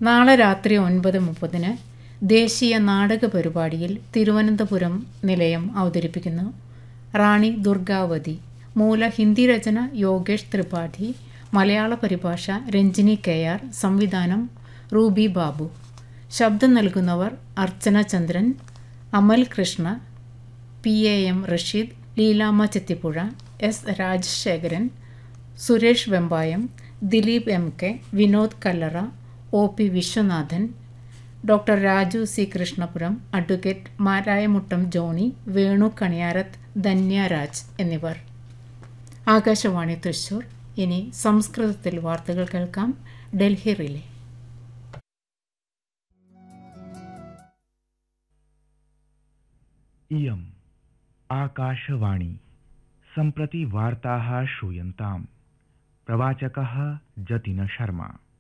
നാളെ രാത്രി ഒൻപത് മുപ്പതിന് ദേശീയ നാടക പരിപാടിയിൽ തിരുവനന്തപുരം നിലയം അവതരിപ്പിക്കുന്നു റാണി ദുർഗാവതി മൂല ഹിന്ദി രചന യോഗേഷ് ത്രിപാഠി മലയാള പരിഭാഷ രഞ്ജിനി കെ ആർ സംവിധാനം റൂബി ബാബു ശബ്ദം നൽകുന്നവർ Archana Chandran Amal Krishna P A M Rasheed Leelamma Chethipuzha S Rajasekharan Suresh Vembayam Dileep M K Vinod Kallara O P Viswanathan doctor Raju C Krishnapuram advocate Marayamuttam Johnny Venu Kaniyarath Dhanyaraj എന്നിവർ ആകാശവാണി തൃശൂർ ഇനി സംസ്കൃതത്തിൽ വാർത്തകൾ കേൾക്കാം ഡൽഹി റിലേ इयम् आकाशवाणी सम्प्रति वार्ताः श्रूयन्ताम् प्रवाचकः जतिन शर्मा